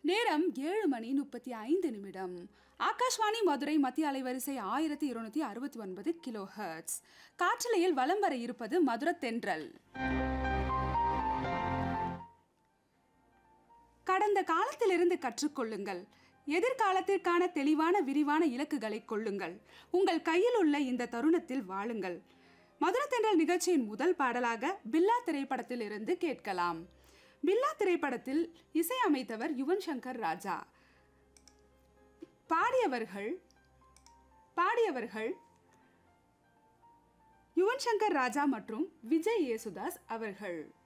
நேரம் ஏழு மணி முப்பத்தி ஐந்து நிமிடம் ஆகாஷ்வாணி மதுரை மத்திய அலைவரிசை ஆயிரத்தி இருநூத்தி அறுபத்தி ஒன்பது கிலோ ஹெர்ட்ஸ் காற்றலையில் வலம் வர இருப்பது மதுர தென்றல் கடந்த காலத்திலிருந்து கற்றுக்கொள்ளுங்கள் எதிர்காலத்திற்கான தெளிவான விரிவான இலக்குகளை கொள்ளுங்கள் உங்கள் கையில் உள்ள இந்த தருணத்தில் வாழுங்கள் மதுர தென்றல் நிகழ்ச்சியின் முதல் பாடலாக பில்லா திரைப்படத்தில் இருந்து கேட்கலாம் பில்லா திரைப்படத்தில் இசையமைத்தவர் யுவன் சங்கர் ராஜா பாடியவர்கள் பாடியவர்கள் யுவன் சங்கர் ராஜா மற்றும் விஜய் யேசுதாஸ் அவர்கள்